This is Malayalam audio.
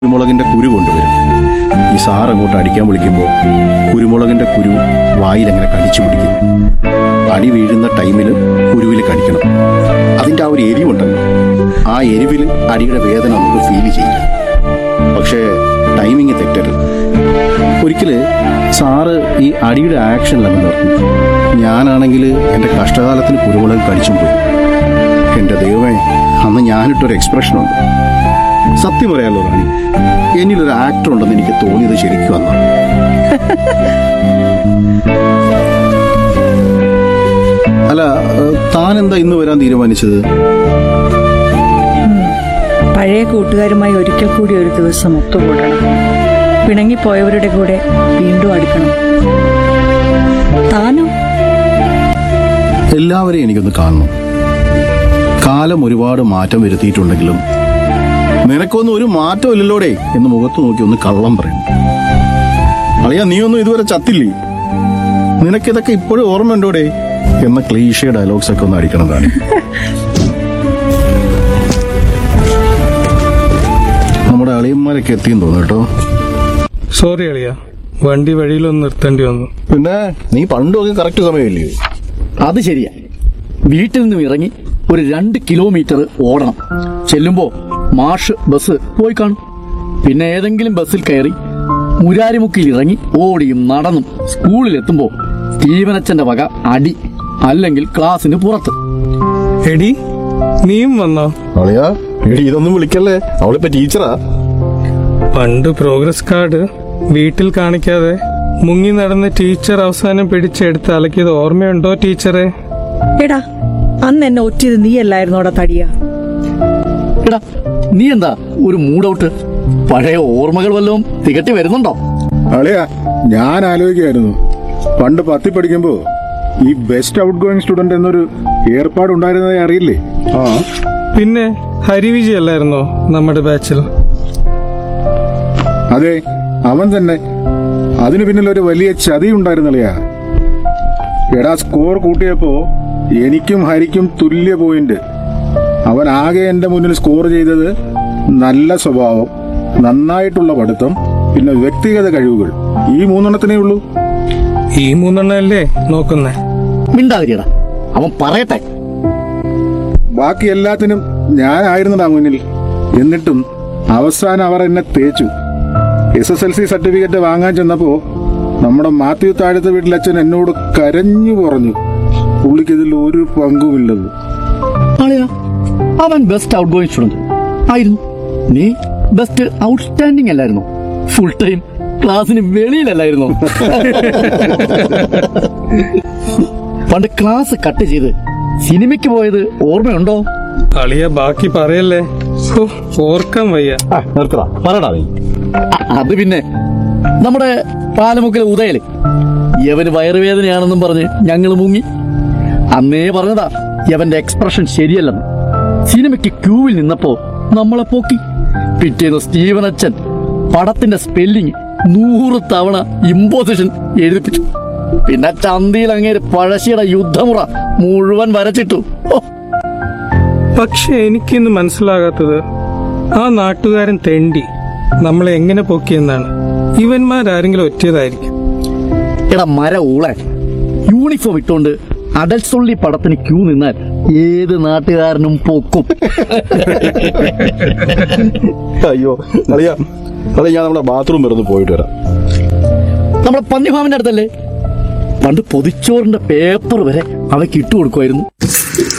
കുരുമുളകിന്റെ കുരു കൊണ്ടുവരും ഈ സാർ അങ്ങോട്ട് അടിക്കാൻ വിളിക്കുമ്പോൾ കുരുമുളകിന്റെ കുരു വായിലങ്ങനെ കടിച്ചു പിടിക്കും അടി വീഴുന്ന ടൈമിൽ കുരുവിൽ കടിക്കണം അതിന്റെ ആ ഒരു എരിവുണ്ടല്ലോ ആ എരിവിൽ അടിയുടെ വേദന നമുക്ക് ഫീൽ ചെയ്യില്ല പക്ഷേ ടൈമിങ് തെറ്റരുത് ഒരിക്കല് സാറ് ഈ അടിയുടെ ആക്ഷനിലങ്ങ് നിർത്തി ഞാനാണെങ്കിൽ എൻ്റെ കഷ്ടകാലത്തിന് കുരുമുളക് കടിച്ചും പോയി എൻ്റെ ദൈവമേ അന്ന് ഞാനിട്ടൊരു എക്സ്പ്രഷനുണ്ട് സത്യം പറയാലോ റാണി എന്നിലൊരു ആക്ടർ ഉണ്ടെന്ന് എനിക്ക് തോന്നിയത് ശരിക്കും അന്നാണ് അല്ല ഏഹ്, താൻ എന്താ ഇന്ന് വരാൻ തീരുമാനിച്ചത് പഴയ കൂട്ടുകാരുമായി ഒരിക്കൽ കൂടി ഒരു ദിവസം ഒത്തുകൂടണം പിണങ്ങിപ്പോയവരുടെ കൂടെ വീണ്ടും അടുക്കണം താനോ എല്ലാവരെയും എനിക്കൊന്ന് കാണണം കാലം ഒരുപാട് മാറ്റം വരുത്തിയിട്ടുണ്ടെങ്കിലും നിനക്കൊന്നും ഒരു മാറ്റം ഇല്ലല്ലോടെ എന്ന് മുഖത്ത് നോക്കി ഒന്ന് കള്ളം പറയും അളിയാ നീ ഒന്നും ഇതുവരെ ചത്തില്ലേ നിനക്കിതൊക്കെ ഇപ്പോഴും ഓർമ്മയുണ്ടോടെ എന്ന ക്ലീഷേ ഡയലോഗ്സ് ഒക്കെ ഒന്ന് അടിക്കണം കാണി നമ്മുടെ അളിയന്മാരൊക്കെ എത്തിയെന്ന് തോന്നുന്നു കേട്ടോ സോറി അളിയ വണ്ടി വഴിയിലൊന്ന് നിർത്തേണ്ടി വന്നു പിന്നെ നീ പണ്ടൊക്കെ കറക്റ്റ് സമയമില്ലേ അത് ശരിയാ വീട്ടിൽ നിന്നും ഇറങ്ങി ഒരു രണ്ട് കിലോമീറ്റർ ഓടണം ചെല്ലുമ്പോ മാഷ് ബസ് പോയി കാണും പിന്നെ ഏതെങ്കിലും ബസ്സിൽ കയറി മുരാരിമുക്കിൽ ഇറങ്ങി ഓടിയും നടന്നും സ്കൂളിലെത്തുമ്പോ സ്റ്റീവനച്ചന്റെ വക അടി അല്ലെങ്കിൽ ക്ലാസ്സിന് പുറത്ത് എടി നീയും വന്നോ അളിയാ എടി ഇതൊന്നും വിളിക്കല്ലേ അവളിപ്പോ ടീച്ചറാ പണ്ട് പ്രോഗ്രസ് കാർഡ് വീട്ടിൽ കാണിക്കാതെ മുങ്ങി നടന്ന ടീച്ചർ അവസാനം പിടിച്ചെടുത്ത് അലക്കിയത് ഓർമ്മയുണ്ടോ ടീച്ചറെ എടാ അന്ന് എന്നെ ഒറ്റിയത് നീയല്ലായിരുന്നോടാ തടിയ എടാ നീ എന്താ ഒരു മൂഡൌട്ട് പഴയ ഓർമ്മകൾ വല്ലതും തികട്ടി വരുന്നുണ്ടോ അളിയാ ഞാൻ ആലോചിക്കായിരുന്നു പണ്ട് പത്തി പഠിക്കുമ്പോ ഈ ബെസ്റ്റ് ഔട്ട് ഗോയിങ് സ്റ്റുഡന്റ് എന്നൊരു ഏർപ്പാടുണ്ടായിരുന്നതേ അറിയില്ലേ ആ പിന്നെ ഹരിവിജയ് അല്ലായിരുന്നോ നമ്മുടെ ബാച്ചിൽ അതെ അവൻ തന്നെ അതിനു പിന്നിൽ ഒരു വലിയ ചതി ഉണ്ടായിരുന്നളിയാ എടാ സ്കോർ കൂട്ടിയപ്പോ എനിക്കും ഹരിക്കും തുല്യ പോയിന്റ് അവൻ ആകെ എന്റെ മുന്നിൽ സ്കോർ ചെയ്തത് നല്ല സ്വഭാവം നന്നായിട്ടുള്ള പഠിത്തം പിന്നെ വ്യക്തിഗത കഴിവുകൾ ഈ മൂന്നെണ്ണത്തിനേ ഉള്ളൂ ഈ മൂന്നെണ്ണല്ലേ നോക്കുന്നേ മിണ്ടാതിരിയടാ അവൻ പറയട്ടെ ബാക്കി എല്ലാത്തിനും ഞാനായിരുന്നടാ മുന്നിൽ എന്നിട്ടും അവസാനം അവർ എന്നെ തേച്ചു S S L C certificate വാങ്ങാൻ ചെന്നപ്പോ നമ്മുടെ മാത്യു താഴത്തെ വീട്ടിലച്ഛൻ എന്നോട് കരഞ്ഞു പറഞ്ഞു പുള്ളിക്കിതിൽ ഒരു പങ്കുമില്ലെന്ന് ആളിയാ അവൻ ബെസ്റ്റ് ഔട്ട് ഗോയിങ് സ്റ്റുഡന്റ് ആയിരുന്നു നീ ബെസ്റ്റ് ഔട്ട്സ്റ്റാൻഡിംഗ് അല്ലായിരുന്നു ഫുൾ ടൈം ക്ലാസ്സിന് വെളിയിലല്ലായിരുന്നു പണ്ട് ക്ലാസ് കട്ട് ചെയ്ത് സിനിമയ്ക്ക് പോയത് ഓർമ്മയുണ്ടോ അളിയ ബാക്കി പറയല്ലേ ഹോ, ഓർക്കാൻ വയ്യ നിർത്തടാ പറയടാ നീ അ- അത് പിന്നെ നമ്മുടെ പാലമുക്കിലെ ഉദയല് യവന് വയറുവേദനയാണെന്നും പറഞ്ഞ് ഞങ്ങൾ മുങ്ങി അന്നേ പറഞ്ഞതാ യവന്റെ എക്സ്പ്രഷൻ ശരിയല്ലെന്ന് സിനിമയ്ക്ക് ക്യൂവിൽ നിന്നപ്പോ നമ്മളെ പോക്കി പിറ്റേന്ന് സ്റ്റീവൻ അച്ഛൻ പടത്തിന്റെ സ്പെല്ലിങ് നൂറ് തവണ ഇമ്പോസിഷൻ എഴുതിപ്പിച്ചു പിന്നെ ചന്തിയിൽ അങ്ങേര് പഴശ്ശിയുടെ യുദ്ധമുറ മുഴുവൻ വരച്ചിട്ടു ഓ പക്ഷെ എനിക്കിന്ന് മനസ്സിലാകാത്തത് ആ നാട്ടുകാരൻ തെണ്ടി നമ്മളെ എങ്ങനെ പൊക്കിയെന്നാണ് ഇവന്മാരാരെങ്കിലും ഒറ്റിയതായിരിക്കും എടാ മര ഊളെ യൂണിഫോം ഇട്ടുകൊണ്ട് അടൽസൊള്ളി പടത്തിന് ക്യൂ നിന്നാൽ ഏത് നാട്ടുകാരനും പൊക്കും അയ്യോ അളിയാ അളിയ ഞാൻ നമ്മുടെ ബാത്റൂം വെറുതെ പോയിട്ട് വരാം നമ്മുടെ പന്നിഭാമിന്റെ അടുത്തല്ലേ പണ്ട് പൊതിച്ചോറിന്റെ പേപ്പർ വരെ അവയ്ക്ക് ഇട്ടു കൊടുക്കുമായിരുന്നു